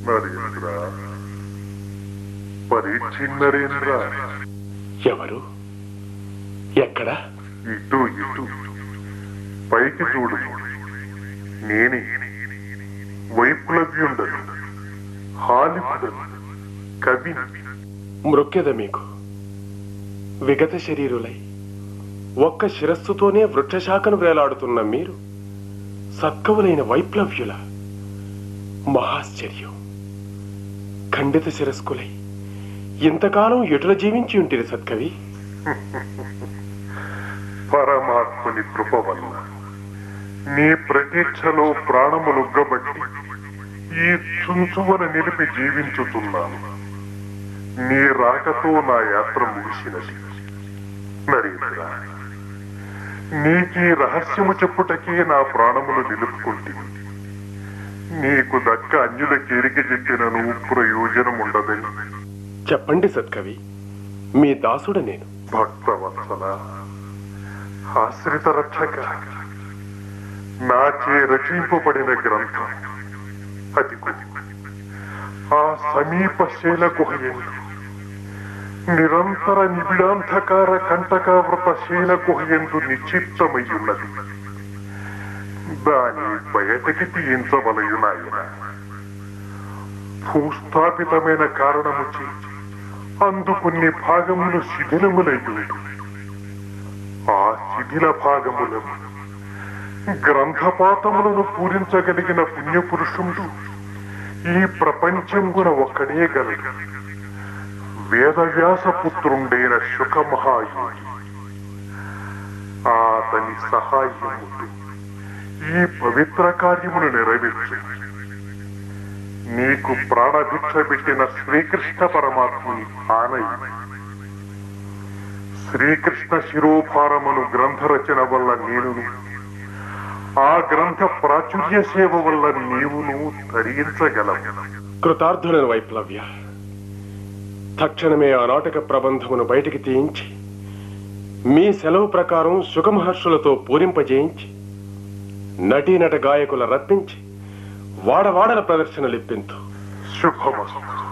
నరేంద్ర పరీక్షిన్నరేంద్ర ఎవరు ఎక్కడ ఇటు ఇటు పైకి చూడు నేనే వైపులవ్యుండను హాలిపుడను కవిని మృక్కెద మీకు విగత శరీరులై ఒక్క శిరస్సుతోనే వృక్షశాఖను వేలాడుతున్న మీరు సత్కవులైన వైప్లవ్యుల మహాశ్చర్యం ఖండిత శిరస్కులై ఇంతకాలం ఎటుల జీవించి ఉంటిరి సత్కవి పరమాత్మని కృప వల్ల నీ ప్రతీక్షలో ప్రాణములుగ్గబట్టి ఈ చుంచువన నిలిపి జీవించుతున్నాను నీ రాకతో నా యాత్ర ముగిసినది నరేంద్ర నీకీ రహస్యము చెప్పుటకే నా ప్రాణములు నిలుపుకుంటుంది నీకు దక్క అన్యుల కేరిక చెప్పినను ప్రయోజనముండదని చెప్పండి సత్కవి మీ దాసుడ నేను భక్తవత్సల ఆశ్రిత రక్షక నాచే రచింపబడిన గ్రంథం అది ఆ సమీప శైల గుహయందు నిరంతర నిబిడాంధకార కంటకావృత శైల గుహయందు నిక్షిప్తమయ్యున్నది దాని బయటకి తీయించవలయునాయన భూస్థాపితమైన కారణము చే అందు కొన్ని భాగములు శిథిలములయ్యుండు ఆ శిథిల భాగములను గ్రంథపాతములను పూరించగలిగిన పుణ్యపురుషుడు ఈ ప్రపంచంగున ఒక్కడే గలడు వేదవ్యాస పుత్రుండైన శుకమహాయోగి అతని సహాయముతో ఈ పవిత్ర కార్యమును నెరవేర్చు నీకు ప్రాణభిక్ష పెట్టిన శ్రీకృష్ణ పరమాత్ముని ఆనయి శ్రీకృష్ణ శిరోభారమును గ్రంథ రచన వల్ల నేనును ఆ గ్రంథ ప్రాచుర్య సేవ వల్ల నీవును ధరించగలవు కృతార్థులను వైప్లవ్య తక్షణమే ఆ నాటక ప్రబంధమును బయటికి తీయించి మీ సెలవు ప్రకారం సుఖమహర్షులతో పూరింపజేయించి నటీనట గాయకుల రప్పించి వాడవాడల ప్రదర్శనలిప్పింతు శుభమస్తు